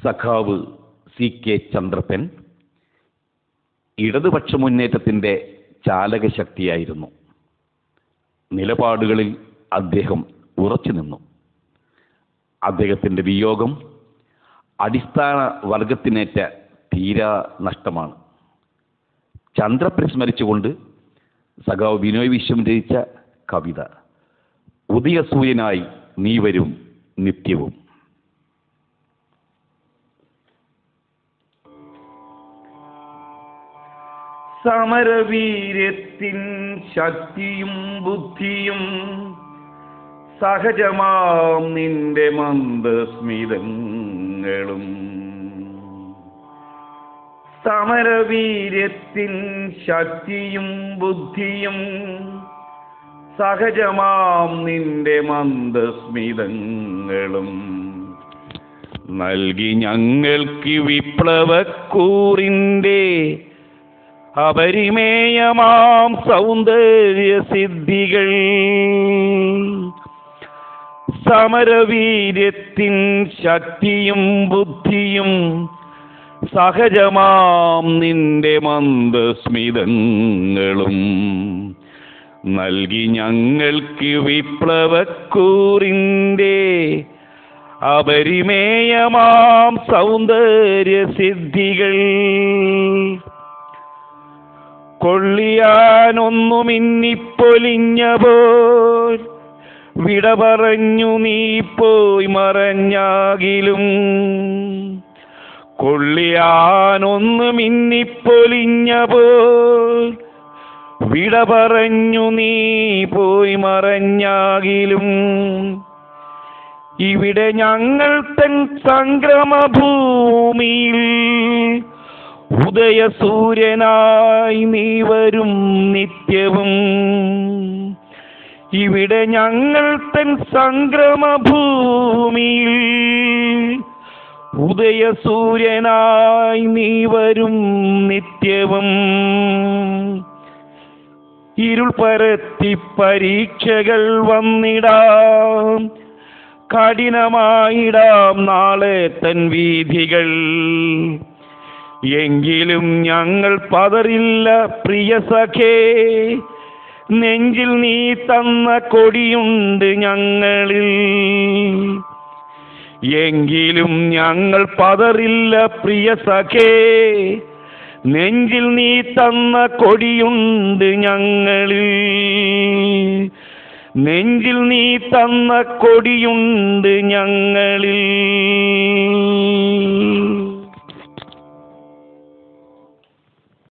സഖാവ് C K Chandrappan ഇടതുപക്ഷ മുന്നേറ്റത്തിൻ്റെ ചാലകശക്തിയായിരുന്നു നിലപാടുകളിൽ അദ്ദേഹം ഉറച്ചു നിന്നു അദ്ദേഹത്തിൻ്റെ വിയോഗം അടിസ്ഥാന വർഗത്തിനേറ്റ തീരാ നഷ്ടമാണ് ചന്ദ്രപ്പൻ സ്മരിച്ചുകൊണ്ട് സഖാവ് ബിനോയ് വിശ്വം രചിച്ച കവിത ഉദയസൂര്യനായി നീ വരും നിത്യവും സമരവീര്യത്തിൻ ശക്തിയും ബുദ്ധിയും സഹജമാം നിന്റെ മന്ദസ്മിതങ്ങളും സമരവീര്യത്തിൻ ശക്തിയും ബുദ്ധിയും സഹജമാം നിന്റെ മന്ദസ്മിതങ്ങളും നൽകി ഞങ്ങൾക്ക് വിപ്ലവക്കൂറിൻ്റെ അപരിമേയമാം സൗന്ദര്യ സിദ്ധികൾ സമരവീര്യത്തിൻ ശക്തിയും ബുദ്ധിയും സഹജമാം നിന്റെ മന്ദസ്മിതങ്ങളും നൽകി ഞങ്ങൾക്ക് വിപ്ലവക്കൂറിൻ്റെ അപരിമേയമാം സൗന്ദര്യ സിദ്ധികൾ കൊള്ളിയാനൊന്നുമിന്നിപ്പൊലിഞ്ഞ പോൽ വിട പറഞ്ഞു നീ പോയി മറഞ്ഞാകിലും കൊള്ളിയാനൊന്നു മിന്നിപ്പൊലിഞ്ഞ പോൽ വിട പറഞ്ഞു നീ പോയി മറഞ്ഞാകിലും ഇവിടെ ഞങ്ങൾ തൻ സംക്രമഭൂമിയിൽ ഉദയസൂര്യനായി നീ വരും നിത്യവും ഇവിടെ ഞങ്ങൾ തൻ സംക്രമഭൂമിയിൽ ഉദയസൂര്യനായി നീ വരും നിത്യവും ഇരുൾ പരത്തി പരീക്ഷകൾ വന്നിടാം കഠിനമായിടാം നാളെ തൻ വീഥികൾ എങ്കിലും ഞങ്ങൾ പതറില്ല പ്രിയ സഖേ നെഞ്ചിൽ നീ തന്ന കൊടിയുണ്ട് ഞങ്ങളിൽ എങ്കിലും ഞങ്ങൾ പതറില്ല പ്രിയ സഖേ നെഞ്ചിൽ നീ തന്ന കൊടിയുണ്ട് ഞങ്ങളിൽ നെഞ്ചിൽ നീ തന്ന കൊടിയുണ്ട് ഞങ്ങളിൽ